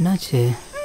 என்னாச்சு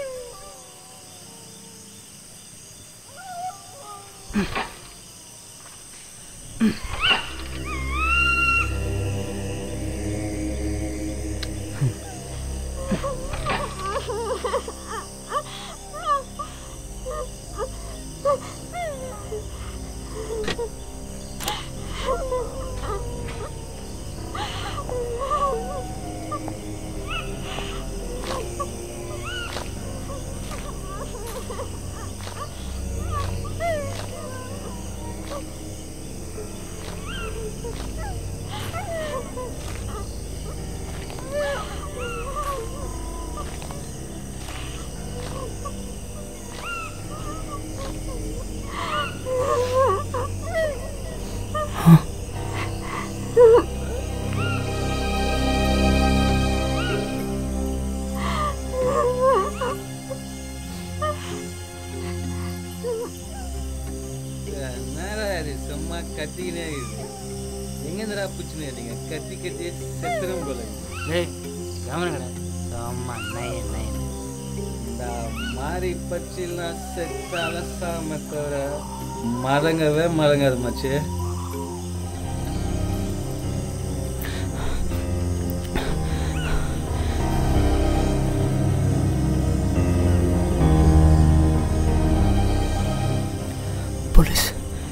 என்னடா இது சும்மா கத்திக்கினே இருக்குது எங்கேருந்துடா பூச்சினே நீங்க கத்தி கத்தி செத்துரும் போல டேய் கவனம் ஆமா நயன் நயன் இந்த மாறி பச்சிலாம் செத்தால சாம தவிர மறங்கவே மறங்காது மச்சு போலீஸ்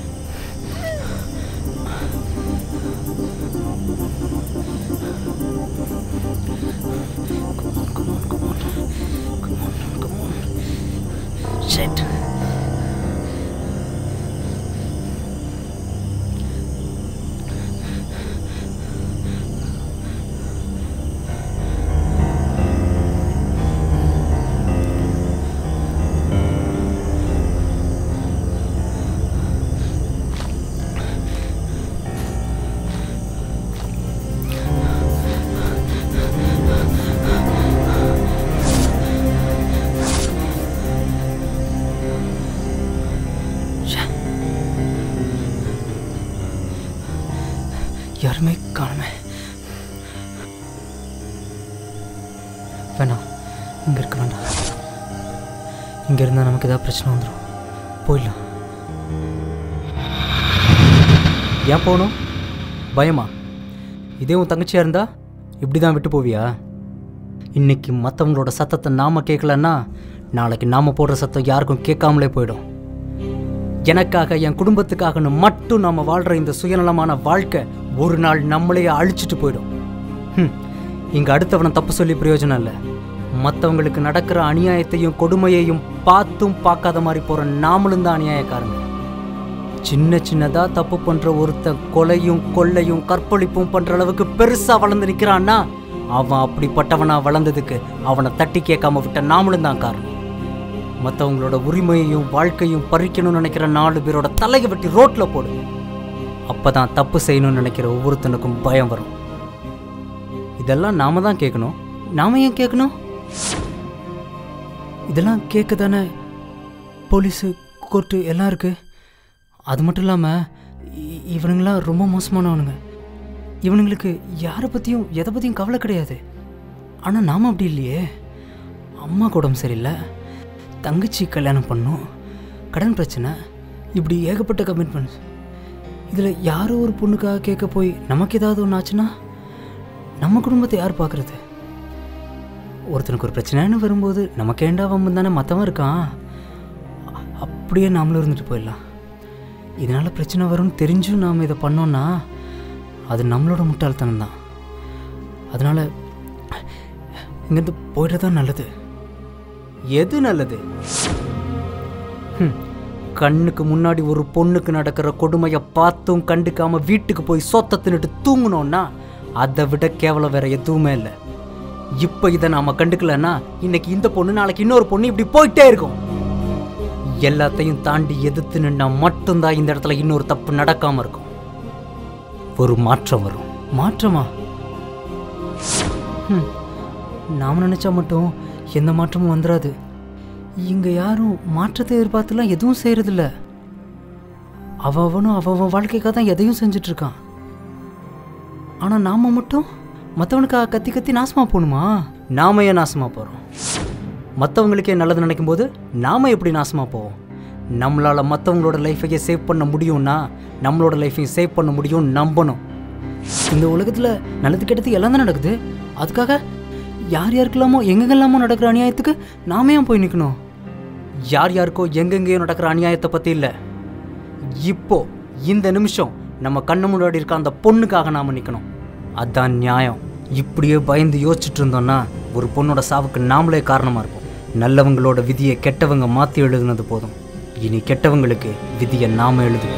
Shit. யாருமே காணுமே வேணாம் இங்கே இருக்க வேண்டாம் இங்கே இருந்தால் நமக்கு ஏதாவது பிரச்சனை வந்துடும் போயிடலாம் ஏன் போகணும் பயமா இதே உன் தங்கச்சியாக இருந்தா இப்படி தான் விட்டு போவியா இன்னைக்கு மற்றவங்களோட சத்தத்தை நாம் கேட்கலன்னா நாளைக்கு நாம் போடுற சத்தம் யாருக்கும் கேட்காமலே போயிடும் எனக்காக என் குடும்பத்துக்காகன்னு மட்டும் நாம வாழ்ற இந்த சுயநலமான வாழ்க்கை ஒரு நாள் நம்மளையே அழிச்சிட்டு போயிடும் ஹம், இங்க அடுத்தவனை தப்பு சொல்லி பிரயோஜனம் இல்லை மற்றவங்களுக்கு நடக்கிற அநியாயத்தையும் கொடுமையையும் பார்த்தும் பார்க்காத மாதிரி போற நாமளும் தான் அநியாயக்காரங்க சின்ன சின்னதா தப்பு பண்ற ஒருத்தன் கொலையும் கொள்ளையும் கற்பழிப்பும் பண்ற அளவுக்கு பெருசா வளர்ந்து நிக்கிறான்னா அவன் அப்படிப்பட்டவனா வளர்ந்ததுக்கு அவனை தட்டி கேட்காம விட்ட நாமளும் தான் காரணம் மற்றவங்களோட உரிமையையும் வாழ்க்கையும் பறிக்கணும்னு நினைக்கிற நாலு பேரோட தலையை வெட்டி ரோட்ல போடு அப்பதான் தப்பு செய்யணும்னு நினைக்கிற ஒவ்வொருத்தனுக்கும் பயம் வரும் இதெல்லாம் நாம தான் கேட்கணும் நாம ஏன் கேட்கணும் இதெல்லாம் கேட்க தானே போலீஸு கோர்ட்டு எல்லாம் இருக்கு அது மட்டும் இல்லாமல் இவனுங்களாம் ரொம்ப மோசமானவனுங்க இவனுங்களுக்கு யாரை பற்றியும் எதை பற்றியும் கவலை கிடையாது ஆனால் நாம அப்படி இல்லையே அம்மாக்கு உடம்பு சரியில்லை தங்கச்சி கல்யாணம் பண்ணோம் கடன் பிரச்சனை இப்படி ஏகப்பட்ட கமிட்மெண்ட்ஸ் இதில் யாரோ ஒரு பொண்ணுக்காக கேட்க போய் நமக்கு ஏதாவது ஒன்று ஆச்சுன்னா நம்ம குடும்பத்தை யார் பார்க்குறது ஒருத்தனுக்கு ஒரு பிரச்சனைன்னு வரும்போது நமக்கு ஏண்டா வம்பு தானே மற்றவன் இருக்கான் அ- அப்படியே நாமளும் இருந்துட்டு போயிடலாம் இதனால் பிரச்சனை வரும்னு தெரிஞ்சும் நாம் இதை பண்ணோன்னா அது நம்மளோட முட்டாள்தனம் தான் அதனால் இங்கேருந்து போயிட்டு தான் நல்லது எது நல்லது ஹம், கண்ணுக்கு முன்னாடி ஒரு பொண்ணுக்கு நடக்கிற கொடுமையை பார்த்தும் கண்டுக்காம வீட்டுக்கு போய் சொத்தை தின்னுட்டு தூங்குனோன்னா அதை விட கேவலம் வேற எதுவுமே இல்லை இப்போ இதை நாம கண்டுக்கலன்னா இன்னைக்கு இந்த பொண்ணு நாளைக்கு இன்னொரு பொண்ணு இப்படி போயிட்டே இருக்கும் எல்லாத்தையும் தாண்டி எதிர்த்து நின்னா மட்டும்தான் இந்த இடத்துல இன்னொரு தப்பு நடக்காம இருக்கும் ஒரு மாற்றம் வரும் மாற்றமா ஹம், நாம நினைச்சா மட்டும் எந்த மாற்றமும் வந்துடாது இங்க யாரும் மாற்றத்தை எதிர்பார்த்துலாம் எதுவும் செய்யறதில்ல அவ அவனும் அவ அவன் வாழ்க்கைக்காக தான் எதையும் செஞ்சுட்டு இருக்கான் ஆனா நாம மட்டும் மற்றவனுக்காக கத்தி கத்தி நாசமா போகணுமா நாம ஏன் நாசமா போறோம் மற்றவங்களுக்கே நல்லது நினைக்கும் போது நாம் எப்படி நாசமாக போவோம் நம்மளால் மற்றவங்களோட லைஃபையே சேவ் பண்ண முடியும்னா நம்மளோட லைஃபையும் சேவ் பண்ண முடியும் நம்பணும் இந்த உலகத்தில் நல்லது கெட்டது எல்லாம் தான் நடக்குது அதுக்காக யார் யாருக்கெல்லாமோ எங்கெங்கெல்லாமோ நடக்கிற அநியாயத்துக்கு நாம ஏன் போய் நிற்கணும் யார் யாருக்கோ எங்கெங்கேயோ நடக்கிற அநியாயத்தை பற்றி இல்லை இப்போ இந்த நிமிஷம் நம்ம கண்ணு முன்னாடி இருக்க அந்த பொண்ணுக்காக நாம் நிற்கணும் அதான் நியாயம் இப்படியே பயந்து யோசிச்சுட்டு இருந்தோம்னா ஒரு பொண்ணோட சாவுக்கு நாமளே காரணமாக இருப்போம் நல்லவங்களோட விதியை கெட்டவங்க மாற்றி எழுதுனது போதும் இனி கெட்டவங்களுக்கு விதியை நாம எழுதுவோம்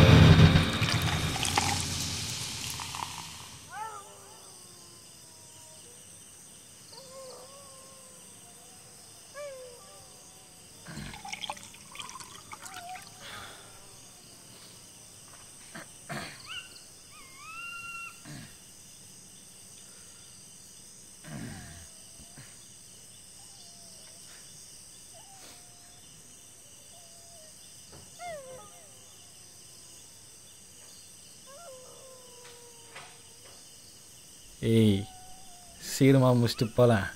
ஏய் சீக்கிரமாக முடிச்சுட்டு போகலாம்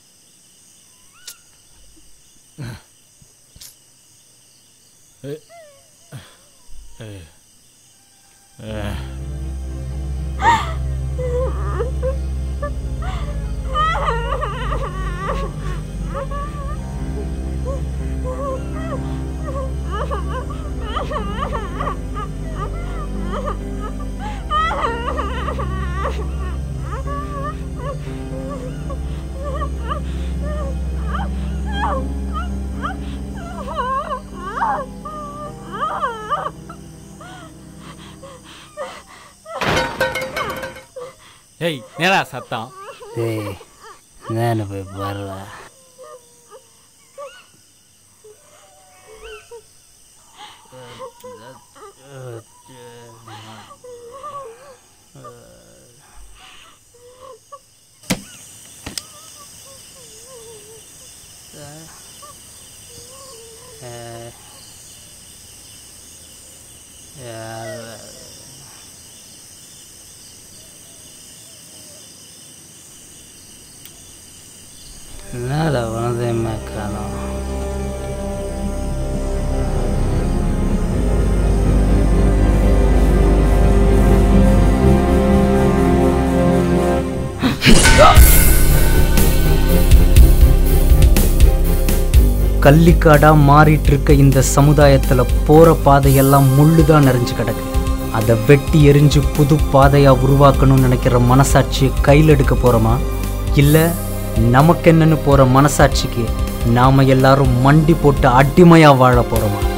ஏய் நேரா சத்தம் ஏய் நான் போய் பாருடா என்னடா உனதையுமே காணும் கள்ளிக்காடா மாறிட்டு இருக்க இந்த சமுதாயத்துல போற பாதையெல்லாம் முள்ளுதான் நிறைஞ்சு கிடக்கு அதை வெட்டி எரிஞ்சு புது பாதையா உருவாக்கணும்னு நினைக்கிற மனசாட்சியை கையில் எடுக்க போறோமா இல்ல நமக்கென்னன்னு போற மனசாட்சிக்கு நாம எல்லாரும் மண்டி போட்டு அடிமையா வாழ போறோமா